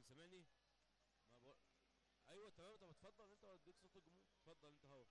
سامعني ما بقول ايوه تمام طب اتفضل انت اديك صوت الجمهور اتفضل انت اهو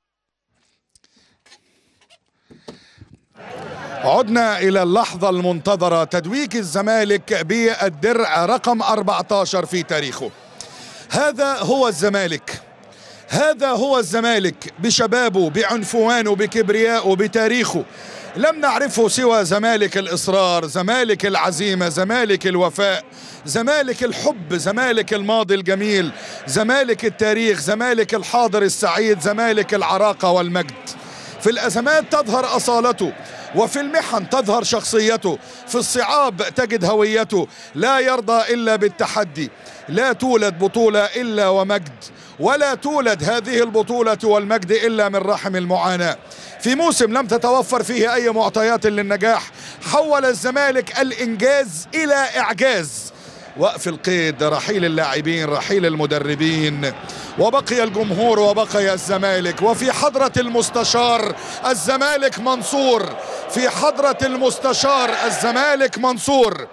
عدنا إلى اللحظة المنتظرة تدويج الزمالك بالدرع رقم 14 في تاريخه هذا هو الزمالك هذا هو الزمالك بشبابه بعنفوانه بكبريائه بتاريخه لم نعرفه سوى زمالك الإصرار زمالك العزيمة زمالك الوفاء زمالك الحب زمالك الماضي الجميل زمالك التاريخ زمالك الحاضر السعيد زمالك العراقة والمجد في الأزمات تظهر أصالته وفي المحن تظهر شخصيته في الصعاب تجد هويته لا يرضى إلا بالتحدي لا تولد بطولة إلا ومجد ولا تولد هذه البطولة والمجد إلا من رحم المعاناة في موسم لم تتوفر فيه أي معطيات للنجاح حول الزمالك الإنجاز إلى إعجاز وقف القيد رحيل اللاعبين رحيل المدربين وبقي الجمهور وبقي الزمالك وفي حضرة المستشار الزمالك منصور في حضرة المستشار الزمالك منصور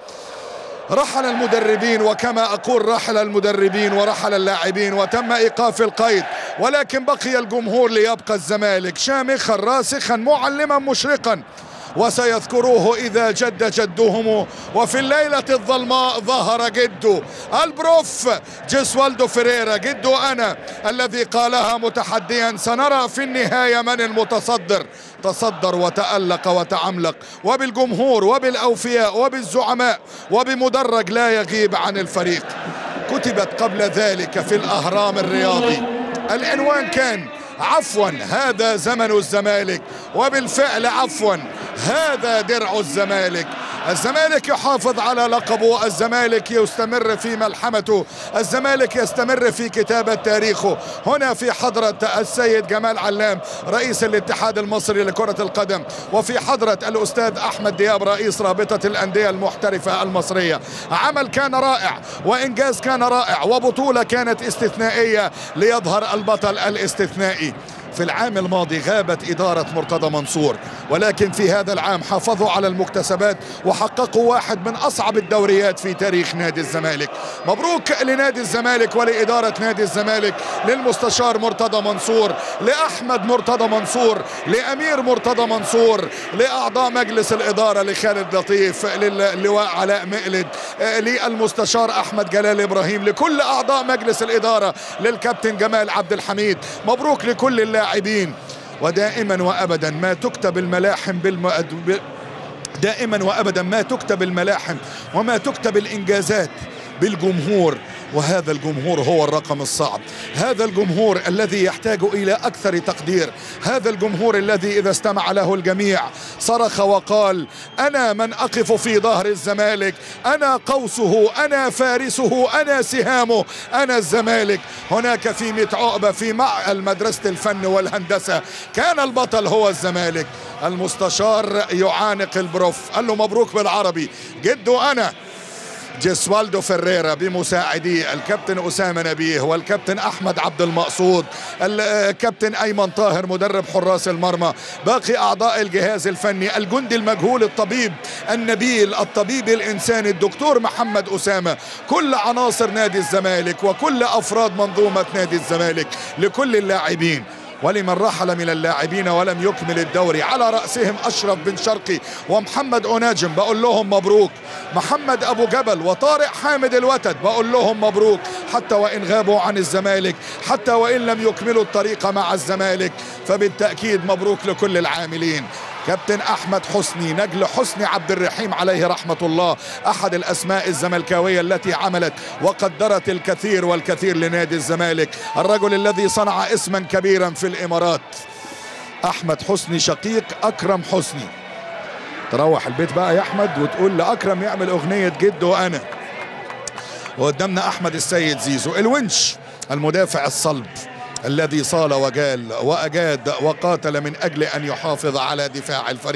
رحل المدربين وكما أقول رحل المدربين ورحل اللاعبين وتم إيقاف القيد ولكن بقي الجمهور ليبقى الزمالك شامخا راسخا معلما مشرقا وسيذكروه إذا جد جدهم وفي الليلة الظلماء ظهر جده البروف جيسوالدو فيريرا جده أنا الذي قالها متحديا سنرى في النهاية من المتصدر تصدر وتألق وتعملق وبالجمهور وبالأوفياء وبالزعماء وبمدرج لا يغيب عن الفريق كتبت قبل ذلك في الأهرام الرياضي العنوان كان عفوا هذا زمن الزمالك وبالفعل عفوا هذا درع الزمالك الزمالك يحافظ على لقبه الزمالك يستمر في ملحمته الزمالك يستمر في كتابة تاريخه هنا في حضرة السيد جمال علام رئيس الاتحاد المصري لكرة القدم وفي حضرة الأستاذ أحمد دياب رئيس رابطة الأندية المحترفة المصرية عمل كان رائع وإنجاز كان رائع وبطولة كانت استثنائية ليظهر البطل الاستثنائي في العام الماضي غابت إدارة مرتضى منصور ولكن في هذا العام حافظوا على المكتسبات وحققوا واحد من أصعب الدوريات في تاريخ نادي الزمالك مبروك لنادي الزمالك ولإدارة نادي الزمالك للمستشار مرتضى منصور لأحمد مرتضى منصور لأمير مرتضى منصور لأعضاء مجلس الإدارة لخالد لطيف للواء علاء مقلد للمستشار أحمد جلال إبراهيم لكل أعضاء مجلس الإدارة للكابتن جمال عبد الحميد مبروك لكل اللاعبين ودائما وابدا ما تكتب الملاحم بالم... دائما وابدا ما تكتب الملاحم وما تكتب الانجازات بالجمهور وهذا الجمهور هو الرقم الصعب هذا الجمهور الذي يحتاج إلى أكثر تقدير هذا الجمهور الذي إذا استمع له الجميع صرخ وقال أنا من أقف في ظهر الزمالك أنا قوسه أنا فارسه أنا سهامه أنا الزمالك هناك في مئة عقبة في معقل مدرسة الفن والهندسة كان البطل هو الزمالك المستشار يعانق البروف قال له مبروك بالعربي جده أنا جيسوالدو فيريرا بمساعديه الكابتن أسامة نبيه والكابتن أحمد عبد المقصود الكابتن أيمن طاهر مدرب حراس المرمى باقي أعضاء الجهاز الفني الجندي المجهول الطبيب النبيل الطبيب الإنساني الدكتور محمد أسامة كل عناصر نادي الزمالك وكل أفراد منظومة نادي الزمالك لكل اللاعبين ولمن رحل من اللاعبين ولم يكمل الدوري على رأسهم أشرف بن شرقي ومحمد أناجم بقول لهم مبروك محمد أبو جبل وطارق حامد الوتد بقول لهم مبروك حتى وإن غابوا عن الزمالك حتى وإن لم يكملوا الطريق مع الزمالك فبالتأكيد مبروك لكل العاملين كابتن احمد حسني نجل حسني عبد الرحيم عليه رحمه الله احد الاسماء الزملكاويه التي عملت وقدرت الكثير والكثير لنادي الزمالك الرجل الذي صنع اسما كبيرا في الامارات احمد حسني شقيق اكرم حسني تروح البيت بقى يا احمد وتقول لاكرم يعمل اغنيه جده وانا وقدامنا احمد السيد زيزو الونش المدافع الصلب الذي صال وجال واجاد وقاتل من اجل ان يحافظ على دفاع الفريق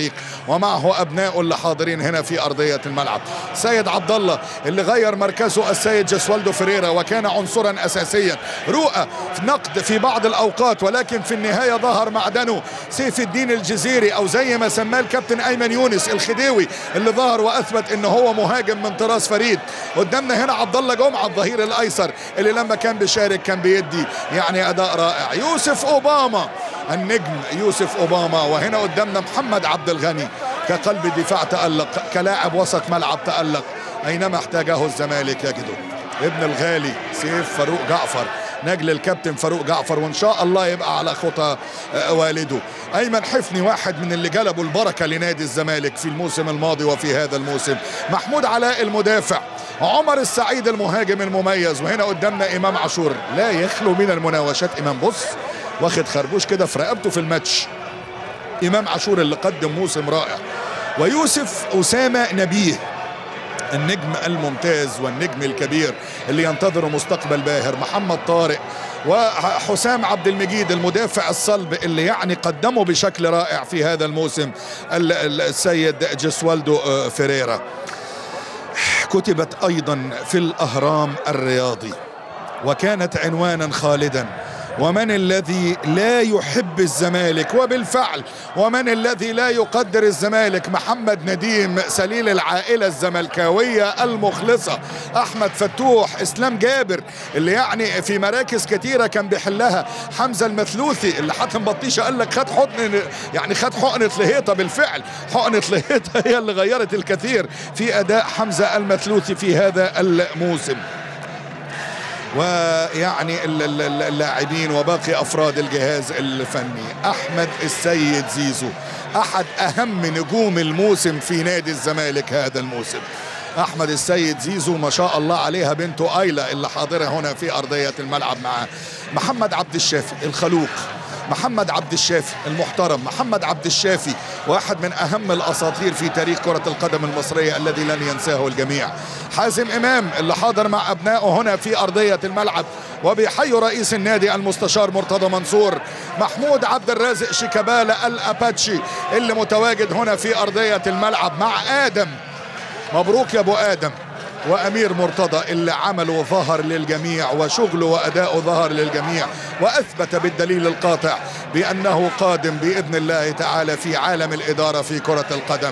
ومعه ابنائه اللي حاضرين هنا في ارضيه الملعب سيد عبد الله اللي غير مركزه السيد جسوالدو فريرا وكان عنصرا اساسيا رؤى في نقد في بعض الاوقات ولكن في النهايه ظهر معدنه سيف الدين الجزيري او زي ما سماه الكابتن ايمن يونس الخديوي اللي ظهر واثبت ان هو مهاجم من طراز فريد قدامنا هنا عبد الله جمعه الظهير الايسر اللي لما كان بيشارك كان بيدي يعني اداء رائع يوسف اوباما النجم يوسف اوباما وهنا قدامنا محمد عبد الغني كقلب دفاع تالق كلاعب وسط ملعب تالق اينما احتاجه الزمالك يجده ابن الغالي سيف فاروق جعفر نجل الكابتن فاروق جعفر وان شاء الله يبقى على خطى والده ايمن حفني واحد من اللي جلبوا البركه لنادي الزمالك في الموسم الماضي وفي هذا الموسم محمود علاء المدافع عمر السعيد المهاجم المميز وهنا قدامنا امام عاشور لا يخلو من المناوشات امام بص واخد خربوش كده في رقبته في الماتش امام عاشور اللي قدم موسم رائع ويوسف اسامه نبيه النجم الممتاز والنجم الكبير اللي ينتظر مستقبل باهر محمد طارق وحسام عبد المجيد المدافع الصلب اللي يعني قدمه بشكل رائع في هذا الموسم السيد جسوالدو فيريرا كتبت ايضا في الاهرام الرياضي وكانت عنوانا خالدا ومن الذي لا يحب الزمالك وبالفعل ومن الذي لا يقدر الزمالك محمد نديم سليل العائلة الزملكاوية المخلصة أحمد فتوح إسلام جابر اللي يعني في مراكز كتيرة كان بيحلها حمزة المثلوثي اللي حاتم بطيشة قال لك خد حقن يعني خد حقنة لهيطة بالفعل حقنة لهيطة هي اللي غيرت الكثير في أداء حمزة المثلوثي في هذا الموسم ويعني اللاعبين وباقي افراد الجهاز الفني احمد السيد زيزو احد اهم نجوم الموسم في نادي الزمالك هذا الموسم احمد السيد زيزو ما شاء الله عليها بنته ايلا اللي حاضره هنا في ارضيه الملعب معاه محمد عبد الشافي الخلوق محمد عبد الشافي المحترم محمد عبد الشافي واحد من اهم الاساطير في تاريخ كره القدم المصريه الذي لن ينساه الجميع حازم امام اللي حاضر مع ابنائه هنا في ارضيه الملعب وبيحيي رئيس النادي المستشار مرتضى منصور محمود عبد الرازق شيكابالا الاباتشي اللي متواجد هنا في ارضيه الملعب مع ادم مبروك يا ابو ادم وامير مرتضى اللي عمله ظهر للجميع وشغله واداؤه ظهر للجميع واثبت بالدليل القاطع بانه قادم باذن الله تعالى في عالم الاداره في كره القدم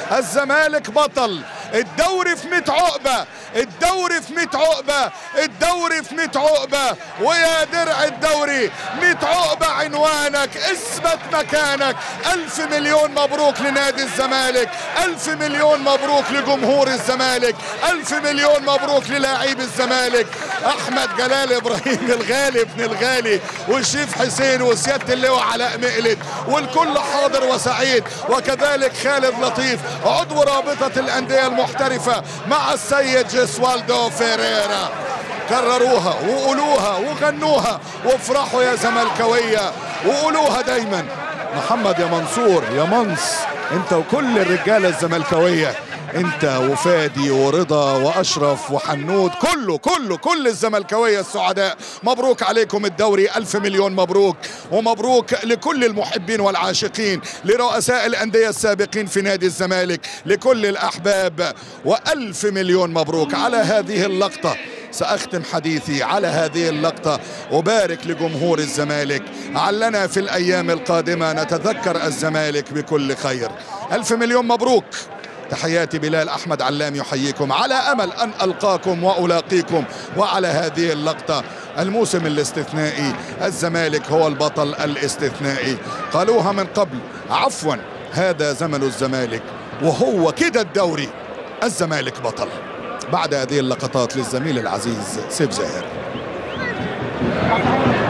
الزمالك بطل الدوري في 100 عقبه الدوري في 100 عقبه الدوري في 100 عقبه ويا درع الدوري 100 عقبه عنوانك اثبت مكانك ألف مليون مبروك لنادي الزمالك ألف مليون مبروك لجمهور الزمالك ألف مليون مبروك للاعيب الزمالك أحمد جلال إبراهيم الغالي ابن الغالي والشيف حسين وسيادة اللواء علاء مقلد والكل حاضر وسعيد وكذلك خالد لطيف عضو رابطة الأندية المحترفة مع السيد جسوالدو فيريرا كرروها وقولوها وغنوها وافرحوا يا زملكاوية وقولوها دايما محمد يا منصور يا منص انت وكل الرجالة الزملكاوية انت وفادي ورضا واشرف وحنود كله كله كل الزملكاويه السعداء مبروك عليكم الدوري الف مليون مبروك ومبروك لكل المحبين والعاشقين لرؤساء الانديه السابقين في نادي الزمالك لكل الاحباب والف مليون مبروك على هذه اللقطه سأختم حديثي على هذه اللقطة أبارك لجمهور الزمالك علنا في الأيام القادمة نتذكر الزمالك بكل خير ألف مليون مبروك تحياتي بلال احمد علام يحييكم على امل ان القاكم والاقيكم وعلى هذه اللقطه الموسم الاستثنائي الزمالك هو البطل الاستثنائي قالوها من قبل عفوا هذا زمن الزمالك وهو كده الدوري الزمالك بطل بعد هذه اللقطات للزميل العزيز سيف زاهر